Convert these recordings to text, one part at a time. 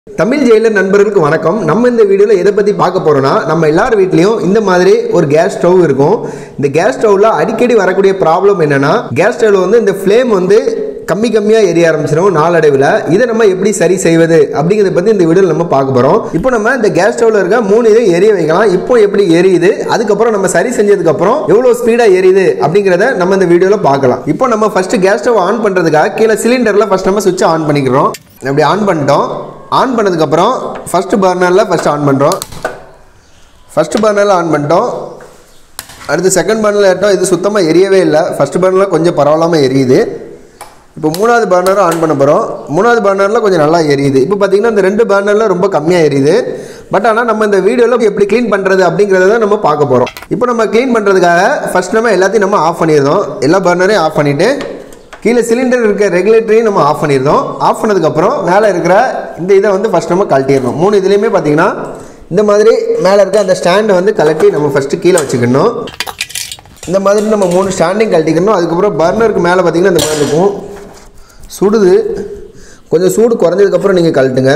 Tamil Jailer நண்பர்களுக்கு வணக்கம் நம்ம இந்த வீடியோவில் எதை பற்றி பார்க்க போகிறோம்னா நம்ம எல்லார் வீட்லேயும் இந்த மாதிரி ஒரு கேஸ் ஸ்டவ் இருக்கும் இந்த கேஸ் ஸ்டவ்ல அடிக்கடி வரக்கூடிய ப்ராப்ளம் என்னன்னா கேஸ் ஸ்டவ்ல வந்து இந்த ஃப்ளேம் வந்து கம்மி கம்மியாக எரிய ஆரம்பிச்சிடும் நாளடைவில் இதை நம்ம எப்படி சரி செய்வது அப்படிங்கிறத பற்றி இந்த வீடியோவில் நம்ம பார்க்க போகிறோம் இப்போ நம்ம இந்த கேஸ் ஸ்டவ்ல இருக்க மூணு இதை எரிய வைக்கலாம் இப்போ எப்படி எரியுது அதுக்கப்புறம் நம்ம சரி செஞ்சதுக்கப்புறம் எவ்வளோ ஸ்பீடாக எரியுது அப்படிங்கிறத நம்ம இந்த வீடியோவில் பார்க்கலாம் இப்போ நம்ம ஃபர்ஸ்ட் கேஸ் ஸ்டவ் ஆன் பண்ணுறதுக்காக கீழே சிலிண்டரில் ஃபர்ஸ்ட் நம்ம சுவிட்ச் ஆன் பண்ணிக்கிறோம் அப்படி ஆன் பண்ணிட்டோம் ஆன் பண்ணதுக்கப்புறம் ஃபஸ்ட்டு பர்னரில் ஃபஸ்ட் ஆன் பண்ணுறோம் ஃபஸ்ட்டு பர்னரில் ஆன் பண்ணிட்டோம் அடுத்து செகண்ட் பர்னரில் ஏட்டோம் இது சுத்தமாக எரியவே இல்லை ஃபஸ்ட்டு பர்னரில் கொஞ்சம் பரவாயில்லாமல் எரியுது இப்போ மூணாவது பர்னரும் ஆன் பண்ண போகிறோம் மூணாவது பர்னரில் கொஞ்சம் நல்லா எரியுது இப்போ பார்த்தீங்கன்னா இந்த ரெண்டு பர்னரில் ரொம்ப கம்மியாக எரியுது பட் ஆனால் நம்ம இந்த வீடியோவில் எப்படி க்ளீன் பண்ணுறது அப்படிங்கிறத தான் நம்ம பார்க்க போகிறோம் இப்போ நம்ம க்ளீன் பண்ணுறதுக்காக ஃபஸ்ட் நம்ம எல்லாத்தையும் நம்ம ஆஃப் பண்ணியிருந்தோம் எல்லா பர்னரையும் ஆஃப் பண்ணிவிட்டு கீழே சிலிண்டர் இருக்க ரெகுலேட்டரையும் நம்ம ஆஃப் பண்ணியிருந்தோம் ஆஃப் பண்ணதுக்கப்புறம் மேலே இருக்கிற இந்த இதை வந்து ஃபஸ்ட் நம்ம கழட்டிடணும் மூணு இதுலேயுமே பார்த்தீங்கன்னா இந்த மாதிரி மேலே இருக்க அந்த ஸ்டாண்டை வந்து கழட்டி நம்ம ஃபஸ்ட்டு கீழே வச்சுக்கணும் இந்த மாதிரி நம்ம மூணு ஸ்டாண்டையும் கழட்டிக்கணும் அதுக்கப்புறம் பர்னருக்கு மேலே பார்த்தீங்கன்னா இந்த மாதிரி இருக்கும் சுடுது கொஞ்சம் சூடு குறைஞ்சதுக்கப்புறம் நீங்கள் கழட்டுங்க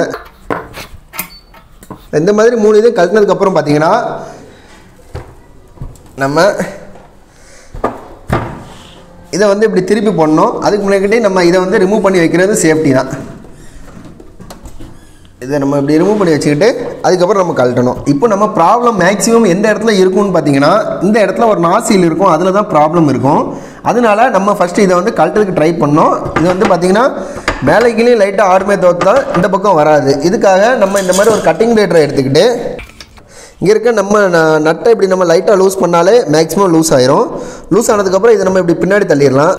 இந்த மாதிரி மூணு இது கழட்டினதுக்கப்புறம் பார்த்தீங்கன்னா நம்ம இதை வந்து இப்படி திருப்பி போடணும் அதுக்கு முன்னாடி நம்ம இதை வந்து ரிமூவ் பண்ணி வைக்கிறது சேஃப்டி தான் இதை நம்ம இப்படி ரிமூவ் பண்ணி வச்சுக்கிட்டு அதுக்கப்புறம் நம்ம கழட்டணும் இப்போ நம்ம ப்ராப்ளம் மேக்ஸிமம் எந்த இடத்துல இருக்கும்னு பார்த்தீங்கன்னா இந்த இடத்துல ஒரு நாசில் இருக்கும் அதில் தான் ப்ராப்ளம் இருக்கும் அதனால நம்ம ஃபஸ்ட்டு இதை வந்து கழட்டதுக்கு ட்ரை பண்ணோம் இது வந்து பார்த்தீங்கன்னா மேலே கீழே லைட்டாக ஆடுமே தோற்று தான் இந்த பக்கம் வராது இதுக்காக நம்ம இந்த மாதிரி ஒரு கட்டிங் ரேட்டரை எடுத்துக்கிட்டு இங்கே இருக்க நம்ம ந- நட்டை இப்படி நம்ம லைட்டாக லூஸ் பண்ணாலே மேக்ஸிமம் லூஸ் ஆயிரும் லூஸ் ஆனதுக்கப்புறம் இதை நம்ம இப்படி பின்னாடி தள்ளிடலாம்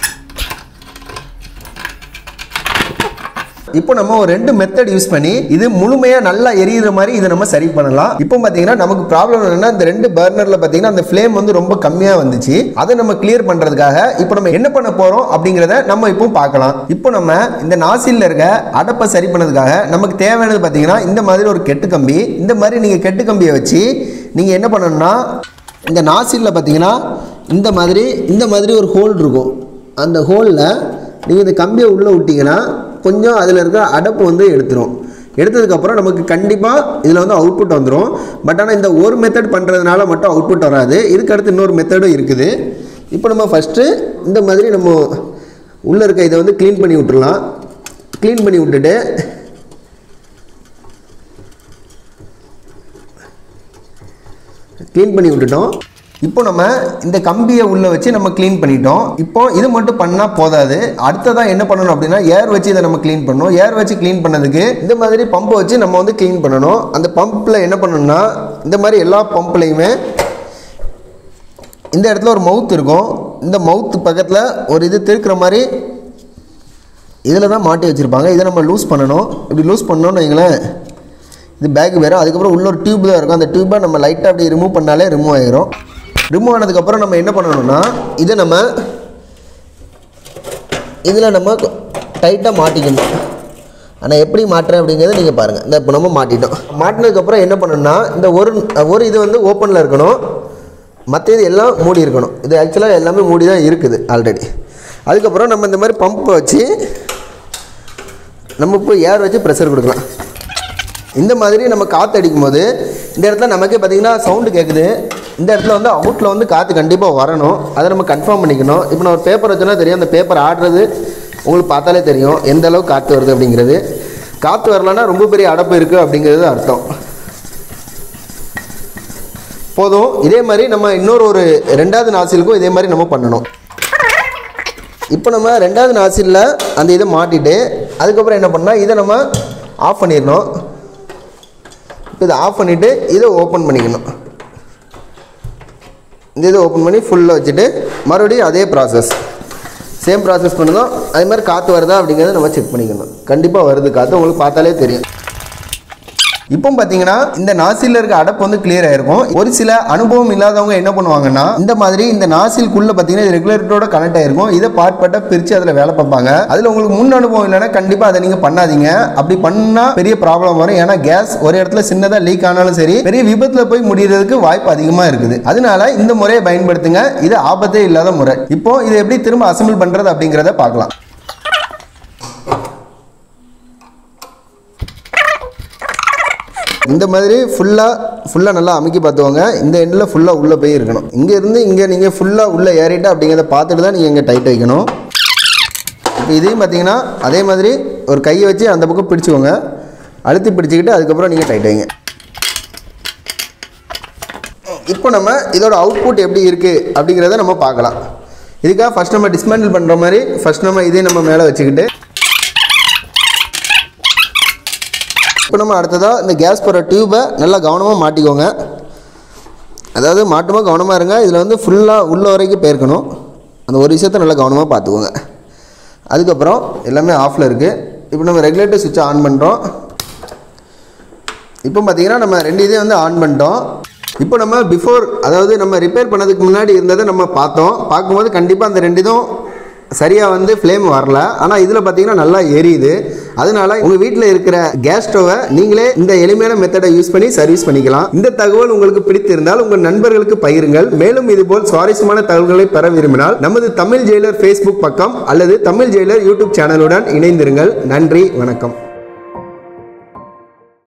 இப்போ நம்ம ஒரு ரெண்டு மெத்தட் யூஸ் பண்ணி இது முழுமையாக நல்லா எரியுற மாதிரி இதை நம்ம சரி பண்ணலாம் இப்போ பார்த்தீங்கன்னா நமக்கு ப்ராப்ளம் என்னன்னா இந்த ரெண்டு பர்னரில் பார்த்தீங்கன்னா அந்த ஃப்ளேம் வந்து ரொம்ப கம்மியாக வந்துச்சு அதை நம்ம கிளியர் பண்ணுறதுக்காக இப்போ நம்ம என்ன பண்ண போகிறோம் அப்படிங்கிறத நம்ம இப்போ பார்க்கலாம் இப்போ நம்ம இந்த நாசிலில் இருக்க அடப்பை சரி பண்ணதுக்காக நமக்கு தேவையானது பார்த்தீங்கன்னா இந்த மாதிரி ஒரு கெட்டு கம்பி இந்த மாதிரி நீங்கள் கெட்டு கம்பியை வச்சு நீங்கள் என்ன பண்ணணும்னா இந்த நாசிலில் பார்த்தீங்கன்னா இந்த மாதிரி இந்த மாதிரி ஒரு ஹோல் இருக்கும் அந்த ஹோலில் நீங்கள் இந்த கம்பியை உள்ளே விட்டீங்கன்னா கொஞ்சம் அதில் இருக்க அடப்பு வந்து எடுத்துரும் எடுத்ததுக்கப்புறம் நமக்கு கண்டிப்பாக இதில் வந்து அவுட்புட் வந்துடும் பட் ஆனால் இந்த ஒரு மெத்தட் பண்ணுறதுனால மட்டும் அவுட்புட் வராது இதுக்கு அடுத்து இன்னொரு மெத்தடும் இருக்குது இப்போ நம்ம ஃபஸ்ட்டு இந்த மாதிரி நம்ம உள்ளே இருக்க இதை வந்து க்ளீன் பண்ணி விட்டுறலாம் க்ளீன் பண்ணி விட்டுட்டு க்ளீன் பண்ணி விட்டுட்டோம் இப்போ நம்ம இந்த கம்பியை உள்ளே வச்சு நம்ம க்ளீன் பண்ணிட்டோம் இப்போ இது மட்டும் பண்ணால் போதாது அடுத்ததான் என்ன பண்ணணும் அப்படின்னா ஏர் வச்சு இதை நம்ம க்ளீன் பண்ணணும் ஏர் வச்சு க்ளீன் பண்ணதுக்கு இந்த மாதிரி பம்பை வச்சு நம்ம வந்து க்ளீன் பண்ணணும் அந்த பம்பில் என்ன பண்ணணும்னா இந்த மாதிரி எல்லா பம்ப்லையுமே இந்த இடத்துல ஒரு மவுத் இருக்கும் இந்த மவுத் பக்கத்தில் ஒரு இது திருக்கிற மாதிரி இதில் தான் மாட்டி வச்சுருப்பாங்க இதை நம்ம லூஸ் பண்ணணும் இப்படி லூஸ் பண்ணோன்னு வைங்களேன் இது பேக் வேறு அதுக்கப்புறம் உள்ள ஒரு டியூப் தான் இருக்கும் அந்த டியூப்பை நம்ம லைட்டாக அப்படி ரிமூவ் பண்ணாலே ரிமூவ் ஆகிரும் ரிமூவ் ஆனதுக்கப்புறம் நம்ம என்ன பண்ணணும்னா இதை நம்ம இதில் நம்ம டைட்டாக மாட்டிக்கணும் ஆனால் எப்படி மாட்டுறேன் அப்படிங்கிறத நீங்கள் பாருங்கள் இந்த இப்போ நம்ம மாட்டிட்டோம் மாட்டினதுக்கப்புறம் என்ன பண்ணணும்னா இந்த ஒரு ஒரு இது வந்து ஓப்பனில் இருக்கணும் மற்ற இது எல்லாம் மூடி இருக்கணும் இது ஆக்சுவலாக எல்லாமே மூடி தான் இருக்குது ஆல்ரெடி அதுக்கப்புறம் நம்ம இந்த மாதிரி பம்பை வச்சு நம்ம இப்போ ஏர் வச்சு ப்ரெஷர் கொடுக்கலாம் இந்த மாதிரி நம்ம காற்று அடிக்கும் போது இந்த இடத்துல நமக்கே பார்த்தீங்கன்னா சவுண்டு கேட்குது இந்த இடத்துல வந்து அவுட்டில் வந்து காற்று கண்டிப்பாக வரணும் அதை நம்ம கன்ஃபார்ம் பண்ணிக்கணும் இப்போ நான் ஒரு பேப்பர் வச்சோன்னா தெரியும் அந்த பேப்பர் ஆடுறது உங்களுக்கு பார்த்தாலே தெரியும் எந்த அளவுக்கு காற்று வருது அப்படிங்கிறது காற்று வரலன்னா ரொம்ப பெரிய அடப்பு இருக்குது அப்படிங்கிறது அர்த்தம் போதும் இதே மாதிரி நம்ம இன்னொரு ஒரு ரெண்டாவது நாசிலுக்கும் இதே மாதிரி நம்ம பண்ணணும் இப்போ நம்ம ரெண்டாவது நாசிலில் அந்த இதை மாட்டிட்டு அதுக்கப்புறம் என்ன பண்ணால் இதை நம்ம ஆஃப் பண்ணிடணும் இப்போ இதை ஆஃப் பண்ணிவிட்டு இதை ஓப்பன் பண்ணிக்கணும் இந்த இதை ஓப்பன் பண்ணி ஃபுல்லாக வச்சுட்டு மறுபடியும் அதே ப்ராசஸ் சேம் ப்ராசஸ் பண்ணதும் அதே மாதிரி காற்று வருதா அப்படிங்கிறத நம்ம செக் பண்ணிக்கணும் கண்டிப்பாக வருது காற்று உங்களுக்கு பார்த்தாலே தெரியும் இப்போ பார்த்தீங்கன்னா இந்த நாசில்ல இருக்க அடப்பு வந்து கிளியர் ஆயிருக்கும் ஒரு சில அனுபவம் இல்லாதவங்க என்ன பண்ணுவாங்கன்னா இந்த மாதிரி இந்த நாசில்குள்ள பார்த்தீங்கன்னா இது ரெகுலேட்டரோட கனெக்ட் ஆயிருக்கும் இதை பார்ட் பார்ட்டாக பிரித்து அதில் வேலை பார்ப்பாங்க அதில் உங்களுக்கு முன் அனுபவம் இல்லைன்னா கண்டிப்பாக அதை நீங்கள் பண்ணாதீங்க அப்படி பண்ணா பெரிய ப்ராப்ளம் வரும் ஏன்னா கேஸ் ஒரு இடத்துல சின்னதாக லீக் ஆனாலும் சரி பெரிய விபத்தில் போய் முடியறதுக்கு வாய்ப்பு அதிகமாக இருக்குது அதனால இந்த முறையை பயன்படுத்துங்க இது ஆபத்தே இல்லாத முறை இப்போ இதை எப்படி திரும்ப அசம்பிள் பண்ணுறது அப்படிங்கிறத பார்க்கலாம் இந்த மாதிரி ஃபுல்லாக ஃபுல்லாக நல்லா அமுக்கி பார்த்துக்கோங்க இந்த எண்டில் ஃபுல்லாக உள்ளே போய் இருக்கணும் இங்கே இருந்து இங்கே நீங்கள் ஃபுல்லாக உள்ளே ஏறிட்டு அப்படிங்கிறத பார்த்துட்டு தான் நீங்கள் இங்கே டைட் வைக்கணும் இப்போ இதையும் பார்த்தீங்கன்னா அதே மாதிரி ஒரு கையை வச்சு அந்த பக்கம் பிடிச்சுக்கோங்க அழுத்தி பிடிச்சிக்கிட்டு அதுக்கப்புறம் நீங்கள் டைட் வைங்க இப்போ நம்ம இதோட அவுட்புட் எப்படி இருக்குது அப்படிங்கிறத நம்ம பார்க்கலாம் இதுக்காக ஃபஸ்ட் நம்ம டிஸ்மேண்டில் பண்ணுற மாதிரி ஃபஸ்ட் நம்ம இதே நம்ம மேலே வச்சுக்கிட்டு இப்போ நம்ம அடுத்ததாக இந்த கேஸ் போகிற டியூப்பை நல்லா கவனமாக மாட்டிக்கோங்க அதாவது மாட்டுமா கவனமாக இருங்க இதில் வந்து ஃபுல்லாக உள்ள வரைக்கும் போயிருக்கணும் அந்த ஒரு விஷயத்த நல்லா கவனமாக பார்த்துக்கோங்க அதுக்கப்புறம் எல்லாமே ஆஃபில் இருக்குது இப்போ நம்ம ரெகுலேட்டர் சுவிட்சை ஆன் பண்ணுறோம் இப்போ பார்த்தீங்கன்னா நம்ம ரெண்டு இதையும் வந்து ஆன் பண்ணிட்டோம் இப்போ நம்ம பிஃபோர் அதாவது நம்ம ரிப்பேர் பண்ணதுக்கு முன்னாடி இருந்ததை நம்ம பார்த்தோம் பார்க்கும்போது கண்டிப்பாக அந்த ரெண்டு இதுவும் சரியாக வந்து ஃப்ளேம் வரல ஆனால் இதில் பார்த்தீங்கன்னா நல்லா எரியுது அதனால உங்கள் வீட்டில் இருக்கிற கேஸ் ஸ்டவ்வை நீங்களே இந்த எளிமையான மெத்தடை யூஸ் பண்ணி சர்வீஸ் பண்ணிக்கலாம் இந்த தகவல் உங்களுக்கு பிடித்திருந்தால் உங்கள் நண்பர்களுக்கு பகிருங்கள் மேலும் இதுபோல் சுவாரஸ்யமான தகவல்களை பெற விரும்பினால் நமது தமிழ் ஜெயிலர் ஃபேஸ்புக் பக்கம் அல்லது தமிழ் ஜெயிலர் யூடியூப் சேனலுடன் இணைந்திருங்கள் நன்றி வணக்கம்